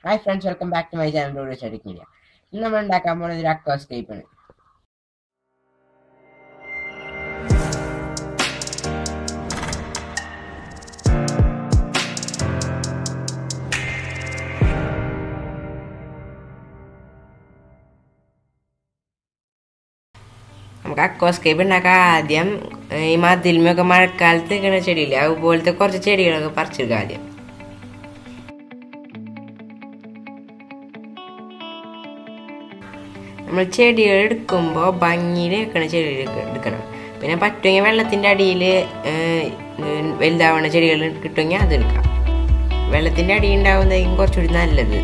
hi friends welcome back to my channel ഡോഡ് സ്റ്റഡിക് media ഇന്ന് നമ്മൾ ഉണ്ടാക്കാൻ പോകുന്നത് ഒരു അക്വാസ്കേപ്പ് ആണ് നമുക്ക് അക്വാസ്കേപ്പ് ഉണ്ടാക്കാൻ ആദ്യം ഏർ, ഈ മതിൽമൊക്കെ മഴക്കാലത്ത് നിൽക്കുന്ന ചെടിയില്ലേ അതുപോലത്തെ കുറച്ച് ചെടികളൊക്കെ പറിച്ചെടുക്കുക ആദ്യം നമ്മൾ ചെടികൾ എടുക്കുമ്പോൾ ഭംഗിയിൽ വെക്കണ ചെടികൾ എടുക്കണം പിന്നെ പറ്റുമെങ്കിൽ വെള്ളത്തിൻ്റെ അടിയിൽ വലുതാവണ ചെടികൾ കിട്ടുമെങ്കിൽ അതെടുക്കാം വെള്ളത്തിൻ്റെ അടി ഉണ്ടാവുന്നതായിരിക്കും കുറച്ചുകൂടി നല്ലത്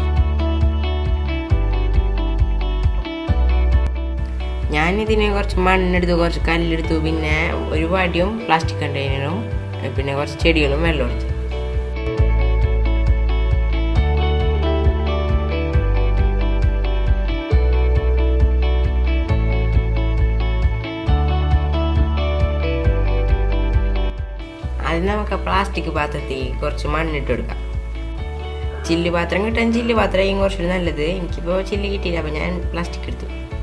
ഞാൻ ഇതിന് കുറച്ച് മണ്ണെടുത്തു കുറച്ച് കല്ലെടുത്തു പിന്നെ ഒരു വടിയും പ്ലാസ്റ്റിക് കണ്ടെയ്നറും പിന്നെ കുറച്ച് ചെടികളും വെള്ളം എടുത്തു അത് നമുക്ക് പ്ലാസ്റ്റിക് പാത്രത്തിൽ കുറച്ച് മണ്ണിട്ട് കൊടുക്കാം ചില്ല് പാത്രം കിട്ടാൻ ചില്ല് പാത്രമായിരിക്കും കുറച്ചുകൂടി നല്ലത് എനിക്കിപ്പോൾ ചില്ല് കിട്ടിയില്ല അപ്പോൾ ഞാൻ പ്ലാസ്റ്റിക് എടുത്തു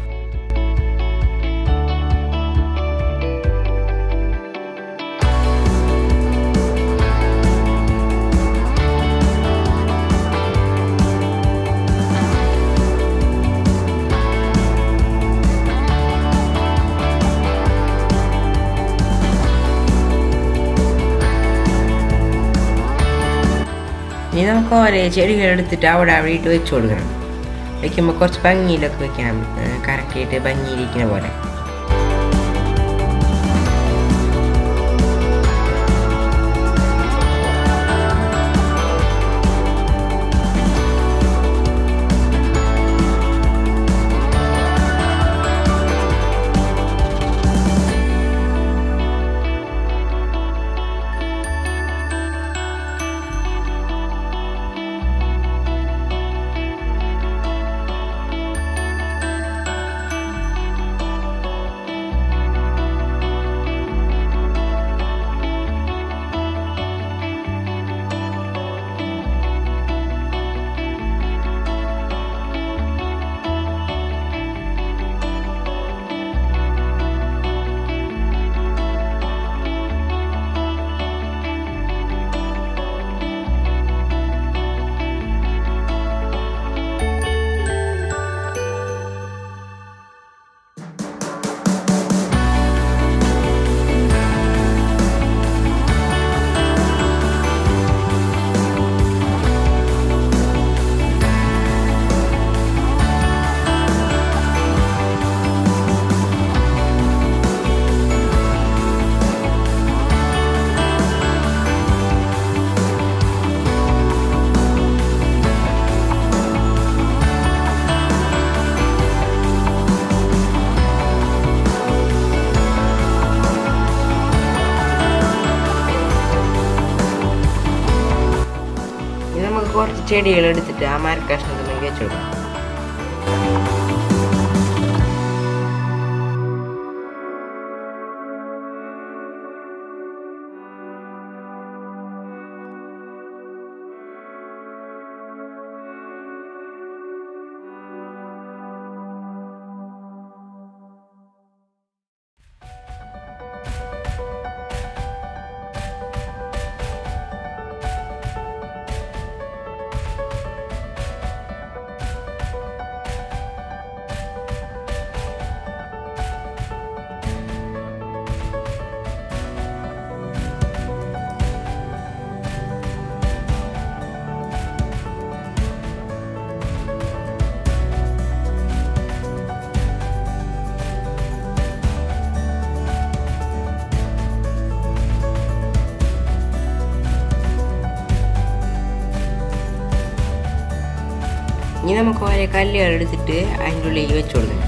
ഇനി നമുക്ക് ഓരോ ചെടികൾ എടുത്തിട്ട് അവിടെ അവിടെ ഇട്ട് വെച്ച് കൊടുക്കണം വെക്കുമ്പോൾ കുറച്ച് ഭംഗിയിലൊക്കെ വെക്കണം ഏർ കറക്കിയിട്ട് ഭംഗിയിരിക്കുന്ന പോലെ ഇനി നമുക്ക് കുറച്ച് ചെടികൾ എടുത്തിട്ട് ആ മരക്കഷ്ണത്തിലേക്ക് വെച്ച് കൊടുക്കാം ഇനി നമുക്ക് ഓരോ കല്ലുകൾ എടുത്തിട്ട് അതിൻ്റെ ഉള്ളിൽ വെച്ച് കൊടുക്കണം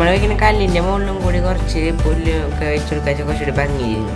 വയ്ക്കുന്ന കല്ലിൻ്റെ മുകളിലും കൂടി കുറച്ച് പുല്ല് ഒക്കെ വെച്ച് കൊടുക്കാൻ കുറച്ചുകൂടി ഭംഗിയിരുന്നു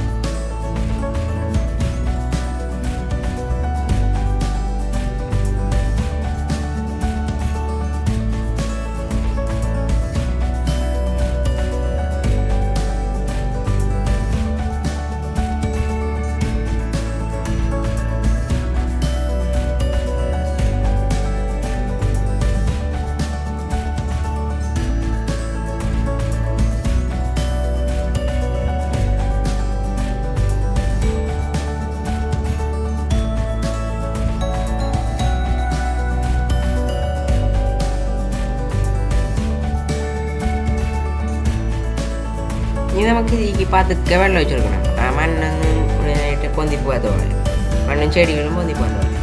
ഇനി നമുക്ക് ഇതിലേക്ക് പതുക്കെ വെള്ളം ഒഴിച്ചു കൊടുക്കണം ആ മണ്ണൊന്നും മുഴുവനായിട്ട് പൊന്തിപ്പോകാത്ത പോലെ മണ്ണും ചെടികളും പൊന്തിപ്പോകാത്ത പോലെ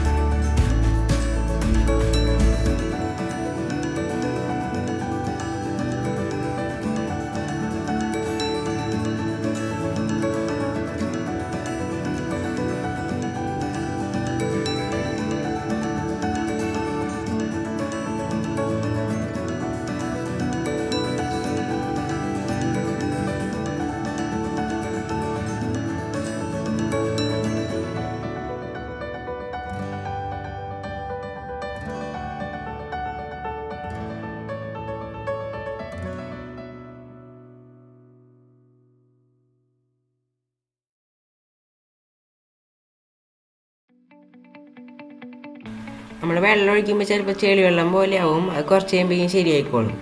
നമ്മൾ വെള്ളം ഒഴിക്കുമ്പോൾ ചിലപ്പോൾ ചെളി വെള്ളം പോലെ ആവും അത് കുറച്ച് കഴിയുമ്പോഴേക്കും ശരിയായിക്കോളും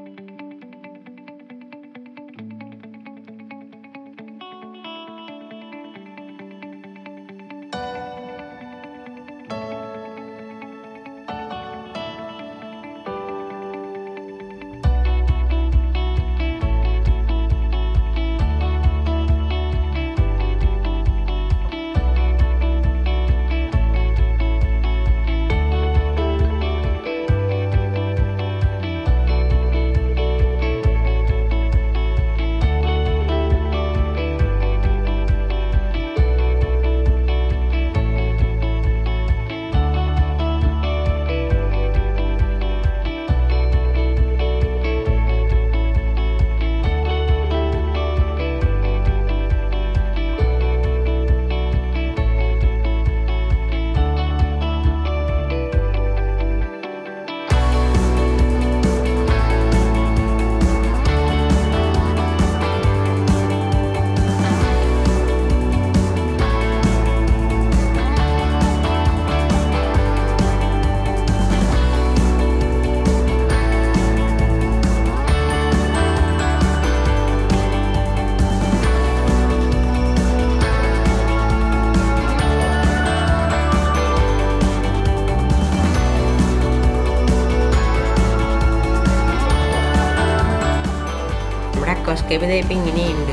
നമ്മുടെ അക്വാസ്കേപ്പ് ഇതായപ്പോൾ ഇങ്ങനെയുണ്ട്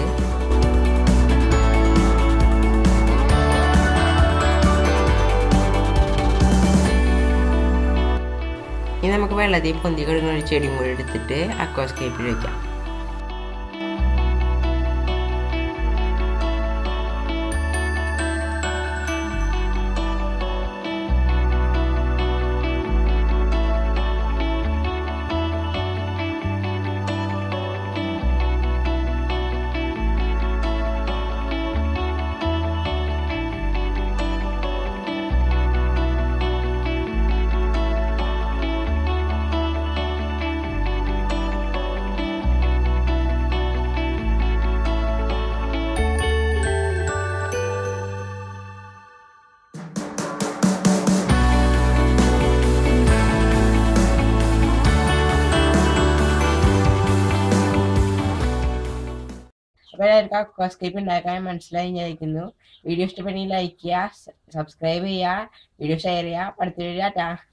ഇനി നമുക്ക് വെള്ളത്തിൽ പൊന്തി കിടക്കുന്ന ഒരു ചെടിയും കൂടി എടുത്തിട്ട് അക്വാസ്കേപ്പിൽ വെക്കാം അപ്പോൾ എല്ലാവർക്കും അക്വാസ്കേപ്പ് ഉണ്ടാക്കാൻ മനസ്സിലായി വിചാരിക്കുന്നു വീഡിയോ ഇഷ്ടപ്പെട്ടെങ്കിൽ ലൈക്ക് ചെയ്യുക സബ്സ്ക്രൈബ് ചെയ്യുക വീഡിയോ ഷെയർ ചെയ്യുക അടുത്ത വീഡിയോ ടാ